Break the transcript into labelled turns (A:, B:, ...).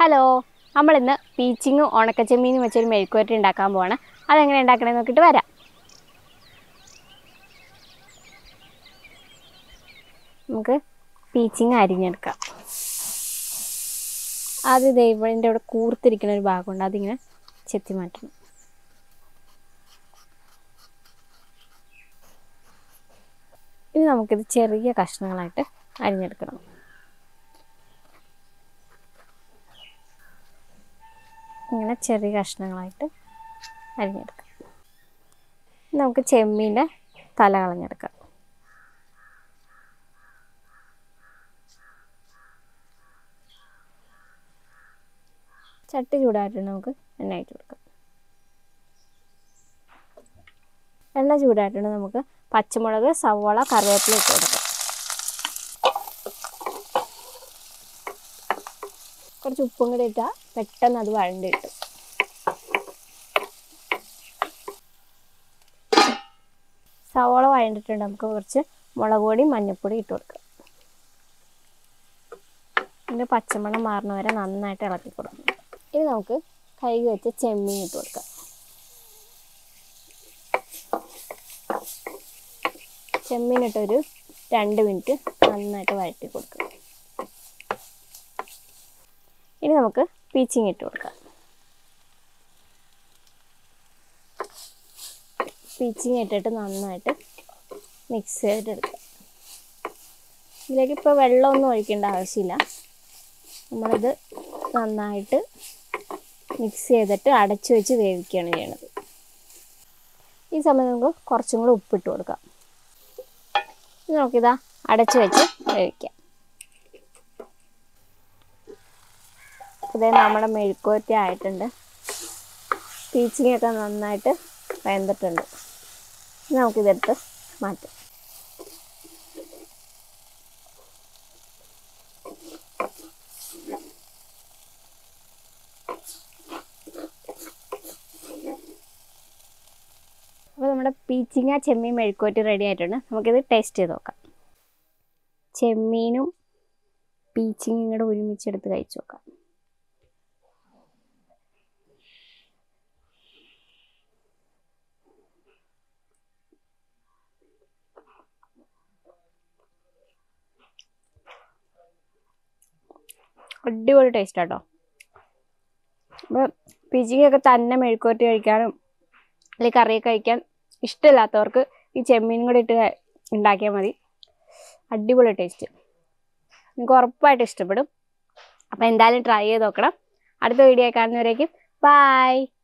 A: hello നമ്മളിന്ന് പീച്ചിങ്ങും ഉണക്കച്ചെമ്മീനും വെച്ചൊരു മെഴുക്കുവരട്ടി ഉണ്ടാക്കാൻ പോവാണ് അതെങ്ങനെ ഉണ്ടാക്കണമെന്ന് നോക്കിയിട്ട് വരാം നമുക്ക് പീച്ചിങ് അരിഞ്ഞെടുക്കാം ആദ്യം ദൈവത്തിൻ്റെ അവിടെ കൂർത്തിരിക്കുന്ന ഒരു ഭാഗമുണ്ട് അതിങ്ങനെ ചെത്തി മാറ്റണം ഇനി നമുക്കിത് ചെറിയ കഷ്ണങ്ങളായിട്ട് അരിഞ്ഞെടുക്കണം ഇങ്ങനെ ചെറിയ കഷ്ണങ്ങളായിട്ട് അരിഞ്ഞെടുക്കാം ഇനി നമുക്ക് ചെമ്മീൻ്റെ തല കളഞ്ഞെടുക്കാം ചട്ടി ചൂടായിട്ട് നമുക്ക് എണ്ണ ഒഴിച്ച് കൊടുക്കാം എണ്ണ ചൂടായിട്ടുണ്ട് നമുക്ക് പച്ചമുളക് സവോള കറിവേപ്പില ഇട്ട് കൊടുക്കാം കുറച്ച് ഉപ്പും കൂടി ഇട്ടാൽ പെട്ടെന്ന് അത് വഴണ്ട് കിട്ടും സവോള വഴണ്ടിട്ടുണ്ട് നമുക്ക് കുറച്ച് മുളക് പൊടി മഞ്ഞൾപ്പൊടി ഇട്ട് കൊടുക്കാം ഇതിൻ്റെ പച്ചമണം മാറുന്ന വരെ നന്നായിട്ട് ഇളക്കി കൊടുക്കണം ഇനി നമുക്ക് കഴുകി വെച്ച് ചെമ്മീൻ ഇട്ട് കൊടുക്കാം ചെമ്മീനിട്ട് ഒരു രണ്ട് മിനിറ്റ് നന്നായിട്ട് വഴറ്റി കൊടുക്കുക ഇനി നമുക്ക് പീച്ചിങ് ഇട്ട് കൊടുക്കാം പീച്ചിങ് ഇട്ടിട്ട് നന്നായിട്ട് മിക്സ് ചെയ്തിട്ടെടുക്കുക ഇതിലേക്ക് ഇപ്പോൾ വെള്ളമൊന്നും ഒഴിക്കേണ്ട ആവശ്യമില്ല നമ്മളിത് നന്നായിട്ട് മിക്സ് ചെയ്തിട്ട് അടച്ചു വെച്ച് വേവിക്കുകയാണ് ചെയ്യണത് ഈ സമയം നമുക്ക് കുറച്ചും കൂടെ ഉപ്പിട്ട് കൊടുക്കാം ഇനി നമുക്കിതാ അടച്ചു വെച്ച് വേവിക്കാം ഇതേ നമ്മുടെ മെഴുക്കുവരട്ടി ആയിട്ടുണ്ട് പീച്ചിങ്ങൊക്കെ നന്നായിട്ട് വെന്തിട്ടുണ്ട് ഇനി നമുക്കിതെടുത്ത് മാറ്റാം അപ്പോൾ നമ്മുടെ പീച്ചിങ്ങ ചെമ്മീൻ മെഴുക്കുവരട്ടി റെഡി ആയിട്ടുണ്ട് നമുക്കിത് ടേസ്റ്റ് ചെയ്ത് നോക്കാം ചെമ്മീനും പീച്ചിങ്ങും കൂടെ ഒരുമിച്ചെടുത്ത് കഴിച്ചു നോക്കാം അടിപൊളി ടേസ്റ്റ് ആട്ടോ അപ്പോൾ പിജിങ്ങൊക്കെ തന്നെ മെഴുക്കുവരട്ടി കഴിക്കാനും അല്ലെങ്കിൽ കറിയൊക്കെ കഴിക്കാൻ ഇഷ്ടമില്ലാത്തവർക്ക് ഈ ചെമ്മീനും കൂടി ഇട്ട് ഉണ്ടാക്കിയാൽ മതി അടിപൊളി ടേസ്റ്റ് നിങ്ങൾക്ക് ഉറപ്പായിട്ട് ഇഷ്ടപ്പെടും അപ്പോൾ എന്തായാലും ട്രൈ ചെയ്ത് നോക്കണം അടുത്ത വീഡിയോ കാണുന്നവരേക്കും ബായ്